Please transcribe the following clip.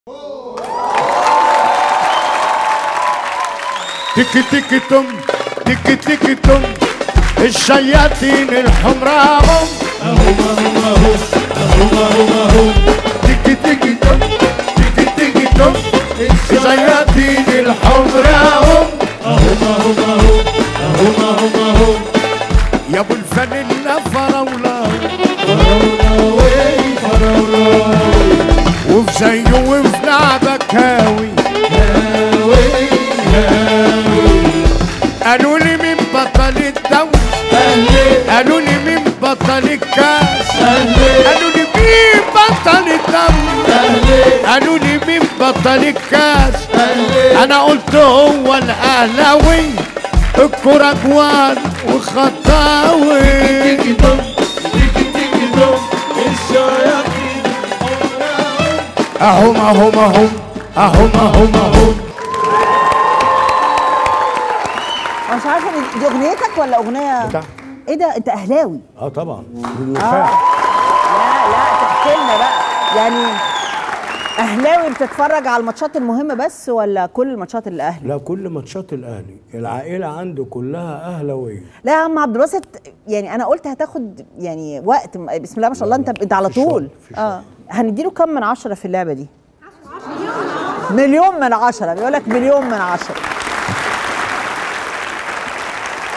تك تك تم تك تك تم الشياطين الحمراء هم تك تك تم تك تك تم الشياطين الحمراء هم يا ابو الفانيلا فراوله وفي زيه وفي لعبك هاوي قالوا لي مين بطل الدوري قالوا لي مين بطل الكاس قالوا لي مين بطل الدوري قالوا لي مين بطل الكاس انا قلت هو الاهلاوي الكرة جوان وخطاوي اهم اهم اهم اهم اهم اهم انا مش عارفه دي- دي اغنيتك ولا اغنيه بتاعتي. ايه ده انت اهلاوي اه طبعا لا لا تحكي لنا بقى يعني اهلاوي بتتفرج على الماتشات المهمه بس ولا كل الماتشات الاهلي لا كل ماتشات الاهلي العائله عنده كلها اهلاويه لا يا عم عبد الباسط يعني انا قلت هتاخد يعني وقت بسم الله ما شاء الله انت انت على مفيش طول وقت، مفيش اه هنديله كم من عشرة في اللعبه دي مليون من عشرة بيقول لك مليون من عشرة